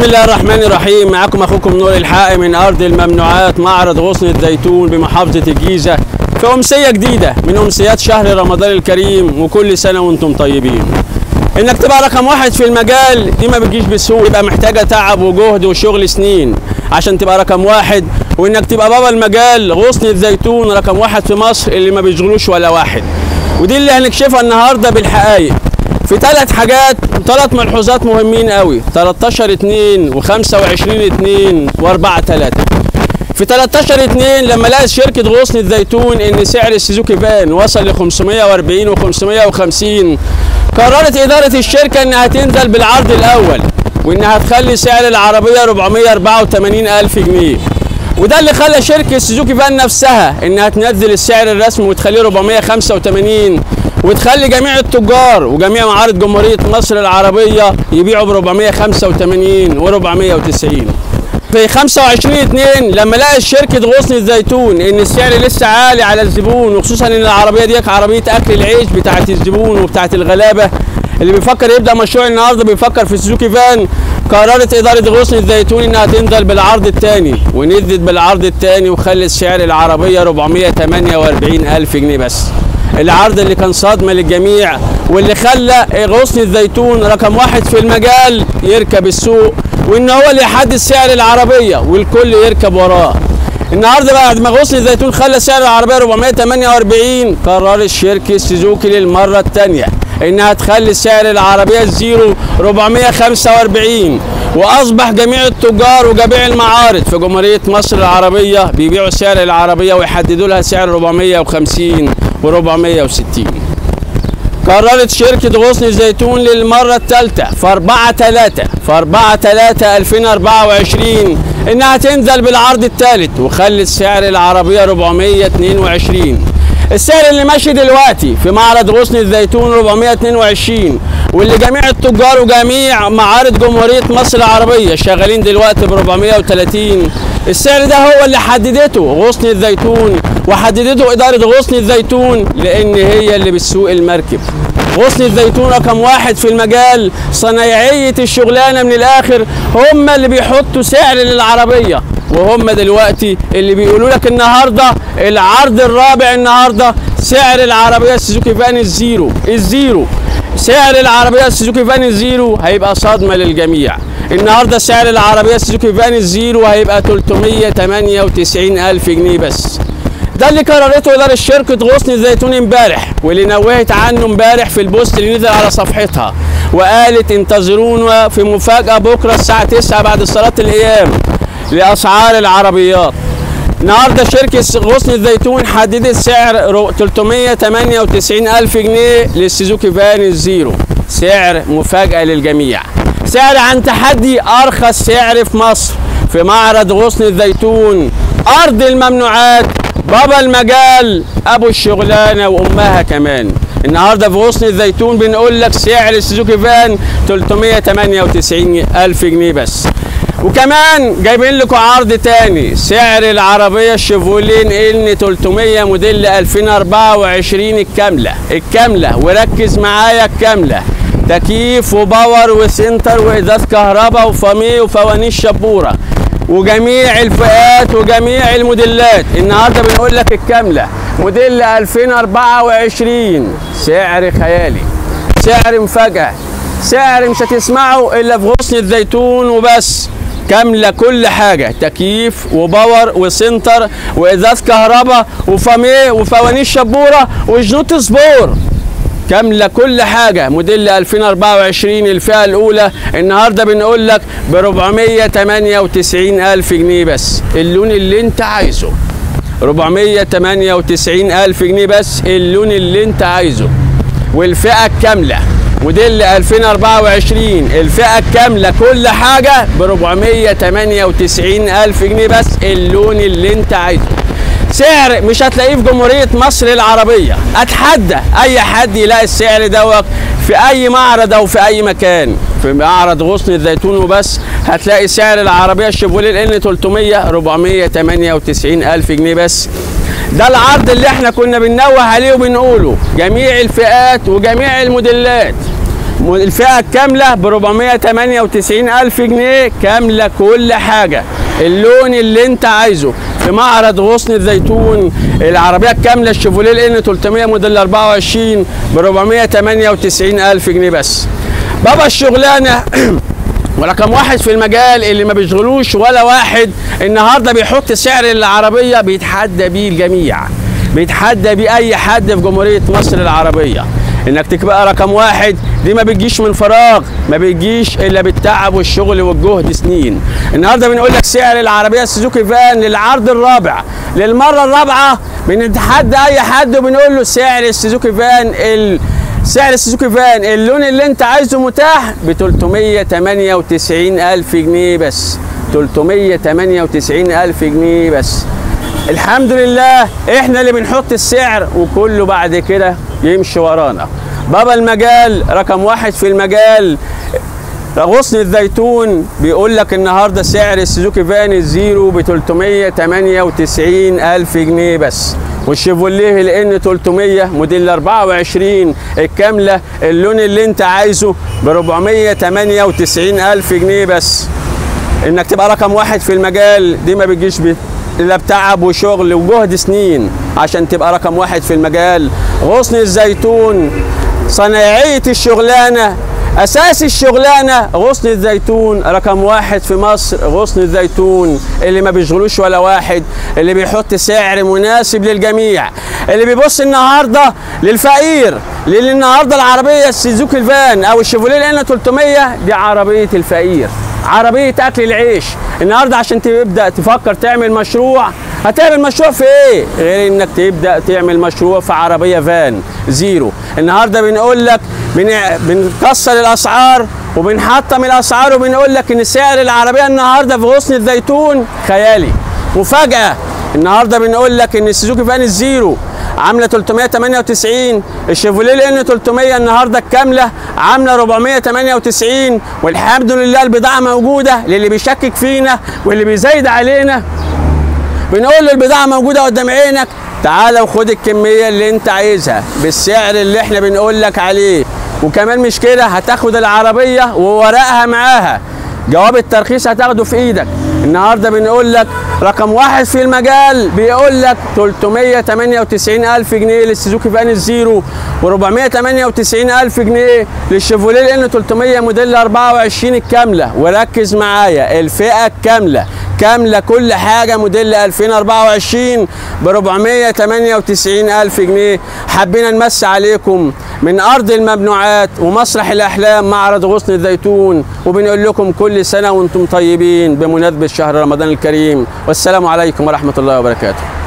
بسم الله الرحمن الرحيم معكم اخوكم نور الحق من ارض الممنوعات معرض غصن الزيتون بمحافظه الجيزه في امسيه جديده من امسيات شهر رمضان الكريم وكل سنه وانتم طيبين انك تبقى رقم واحد في المجال دي ما بتجيش بسهوله يبقى محتاجه تعب وجهد وشغل سنين عشان تبقى رقم واحد وانك تبقى بابا المجال غصن الزيتون رقم واحد في مصر اللي ما بيشغلوش ولا واحد ودي اللي هنكشفها النهارده بالحقائق في ثلاث حاجات ثلاث ملحوظات مهمين قوي 13 2 و25 2 و4 3 في 13 2 لما لقت شركه غصن الزيتون ان سعر السوزوكي فان وصل ل 540 و550 قررت اداره الشركه انها تنزل بالعرض الاول وانها تخلي سعر العربيه 484 الف جنيه وده اللي خلى شركه سوزوكي فان نفسها انها تنزل السعر الرسمي وتخليه 485 وتخلي جميع التجار وجميع معارض جمهوريه مصر العربيه يبيعوا ب 485 و 490 في 25 2 لما لقت شركه غصن الزيتون ان السعر لسه عالي على الزبون وخصوصا ان العربيه دي عربيه اكل العيش بتاعه الزبون وبتاعه الغلابه اللي بيفكر يبدا مشروع النهارده بيفكر في سوزوكي فان قررت اداره غصن الزيتون انها تنزل بالعرض الثاني ونزلت بالعرض الثاني وخلت سعر العربيه 448 الف جنيه بس العرض اللي كان صدمه للجميع واللي خلى غصن الزيتون رقم واحد في المجال يركب السوق وان هو اللي يحدد سعر العربيه والكل يركب وراه النهارده بعد ما غصن الزيتون خلى سعر العربيه 448 قررت شركه سوزوكي للمره الثانيه انها تخلي سعر العربيه الزيرو 445 واصبح جميع التجار وجميع المعارض في جمهوريه مصر العربيه بيبيعوا سعر العربيه ويحددوا لها سعر 450 و460 قررت شركة غصن الزيتون للمرة الثالثة في 4 3 في 4 3 2024 إنها تنزل بالعرض الثالث وخلت سعر العربية 422 السعر اللي ماشي دلوقتي في معرض غصن الزيتون 422 واللي جميع التجار وجميع معارض جمهورية مصر العربية شغالين دلوقتي ب 430 السعر ده هو اللي حددته غصن الزيتون وحددته إدارة غصن الزيتون لأن هي اللي بتسوق المركب غصن الزيتون رقم واحد في المجال صنايعية الشغلانة من الآخر هم اللي بيحطوا سعر للعربية وهم دلوقتي اللي بيقولوا لك النهارده العرض الرابع النهارده سعر العربيه السوزوكي فان الزيرو الزيرو سعر العربيه السوزوكي فان الزيرو هيبقى صدمه للجميع النهارده سعر العربيه السوزوكي فان الزيرو هيبقى 398 الف جنيه بس ده اللي قررته اداره شركه غصن الزيتون امبارح واللي نوهت عنه امبارح في البوست اللي نزل على صفحتها وقالت انتظرونا في مفاجاه بكره الساعه 9 بعد صلاه الايام لاسعار العربيات النهارده شركه غصن الزيتون حددت سعر 398 الف جنيه للسوزوكي فان الزيرو سعر مفاجاه للجميع سعر عن تحدي ارخص سعر في مصر في معرض غصن الزيتون ارض الممنوعات بابا المجال ابو الشغلانه وامها كمان النهارده في غصن الزيتون بنقول لك سعر السوزوكي فان 398 الف جنيه بس وكمان جايبين لكم عرض تاني سعر العربية الشيفولين ان 300 موديل 2024 الكاملة الكاملة وركز معايا الكاملة تكييف وباور وسنتر وازاز كهرباء وفاميه وفوانيس شبورة وجميع الفئات وجميع الموديلات النهارده بنقول لك الكاملة موديل 2024 سعر خيالي سعر مفاجأة سعر مش هتسمعه الا في غصن الزيتون وبس كامله كل حاجه تكييف وباور وسنتر وازاز كهرباء وفاميه وفوانيس شبوره وجنوط سبور كامله كل حاجه موديل 2024 الفئه الاولى النهارده بنقول لك ب 498 الف جنيه بس اللون اللي انت عايزه 498 الف جنيه بس اللون اللي انت عايزه والفئه الكامله موديل 2024 الفئة الكاملة كل حاجة ب 498 ألف جنيه بس اللون اللي أنت عايزه سعر مش هتلاقيه في جمهورية مصر العربية أتحدى أي حد يلاقي السعر دوت في أي معرض أو في أي مكان في معرض غصن الزيتون وبس هتلاقي سعر العربية الشيفوليه ال 300 498 ألف جنيه بس ده العرض اللي احنا كنا بننوه عليه وبنقوله جميع الفئات وجميع الموديلات الفئة الكاملة ب 498 ألف جنيه كاملة كل حاجة اللون اللي انت عايزه في معرض غصن الزيتون العربية الكاملة الشيفوليه الان 300 موديل 24 ب 498 ألف جنيه بس بابا الشغلانة ورقم واحد في المجال اللي ما بيشغلوش ولا واحد النهارده بيحط سعر العربية بيتحدى بيه الجميع بيتحدى بيه أي حد في جمهورية مصر العربية انك تبقى رقم واحد دي ما بتجيش من فراغ ما بتجيش الا بالتعب والشغل والجهد سنين النهارده بنقول لك سعر العربيه السوزوكي فان للعرض الرابع للمره الرابعه بنتحدى اي حد وبنقول له سعر السوزوكي فان ال... سعر السوزوكي فان اللون اللي انت عايزه متاح ب 398 الف جنيه بس 398 الف جنيه بس الحمد لله احنا اللي بنحط السعر وكله بعد كده يمشي ورانا بابا المجال رقم واحد في المجال غصن الزيتون بيقول لك النهارده سعر السوزوكي فان الزيرو ب 398 الف جنيه بس والشيفوليه الان 300 موديل 24 الكامله اللون اللي انت عايزه ب 498 الف جنيه بس انك تبقى رقم واحد في المجال دي ما بتجيش بيه الا بتعب وشغل وجهد سنين عشان تبقى رقم واحد في المجال غصن الزيتون صنايعية الشغلانة اساس الشغلانه غصن الزيتون رقم واحد في مصر غصن الزيتون اللي ما بيشغلوش ولا واحد اللي بيحط سعر مناسب للجميع اللي بيبص النهارده للفقير لان النهارده العربيه السيزوكي الفان او الشيفوليه الان 300 دي عربيه الفقير عربيه اكل العيش النهارده عشان تبدا تفكر تعمل مشروع هتعمل مشروع في ايه غير انك تبدا تعمل مشروع في عربيه فان زيرو النهارده بنقول لك بن... بنكسر الاسعار وبنحطم الاسعار وبنقول لك ان سعر العربيه النهارده في غصن الزيتون خيالي مفاجاه النهارده بنقول لك ان السوزوكي فان الزيرو عامله 398 الشيفوليه الان 300 النهارده الكامله عامله 498 والحمد لله البضاعه موجوده للي بيشكك فينا واللي بيزايد علينا بنقول له البضاعه موجوده قدام عينك تعالى وخد الكميه اللي انت عايزها بالسعر اللي احنا بنقول لك عليه وكمان مش كده هتاخد العربيه وورقها معاها جواب الترخيص هتاخده في ايدك النهارده بنقول لك رقم واحد في المجال بيقول لك 398 الف جنيه للسوزوكي فان الزيرو و498 الف جنيه للشيفوليه الان 300 موديل 24 الكامله وركز معايا الفئه الكامله كامله كل حاجه موديل 2024 ب 498 الف جنيه حبينا نمس عليكم من ارض الممنوعات ومسرح الاحلام معرض غصن الزيتون وبنقول لكم كل سنه وانتم طيبين بمناسبه شهر رمضان الكريم والسلام عليكم ورحمه الله وبركاته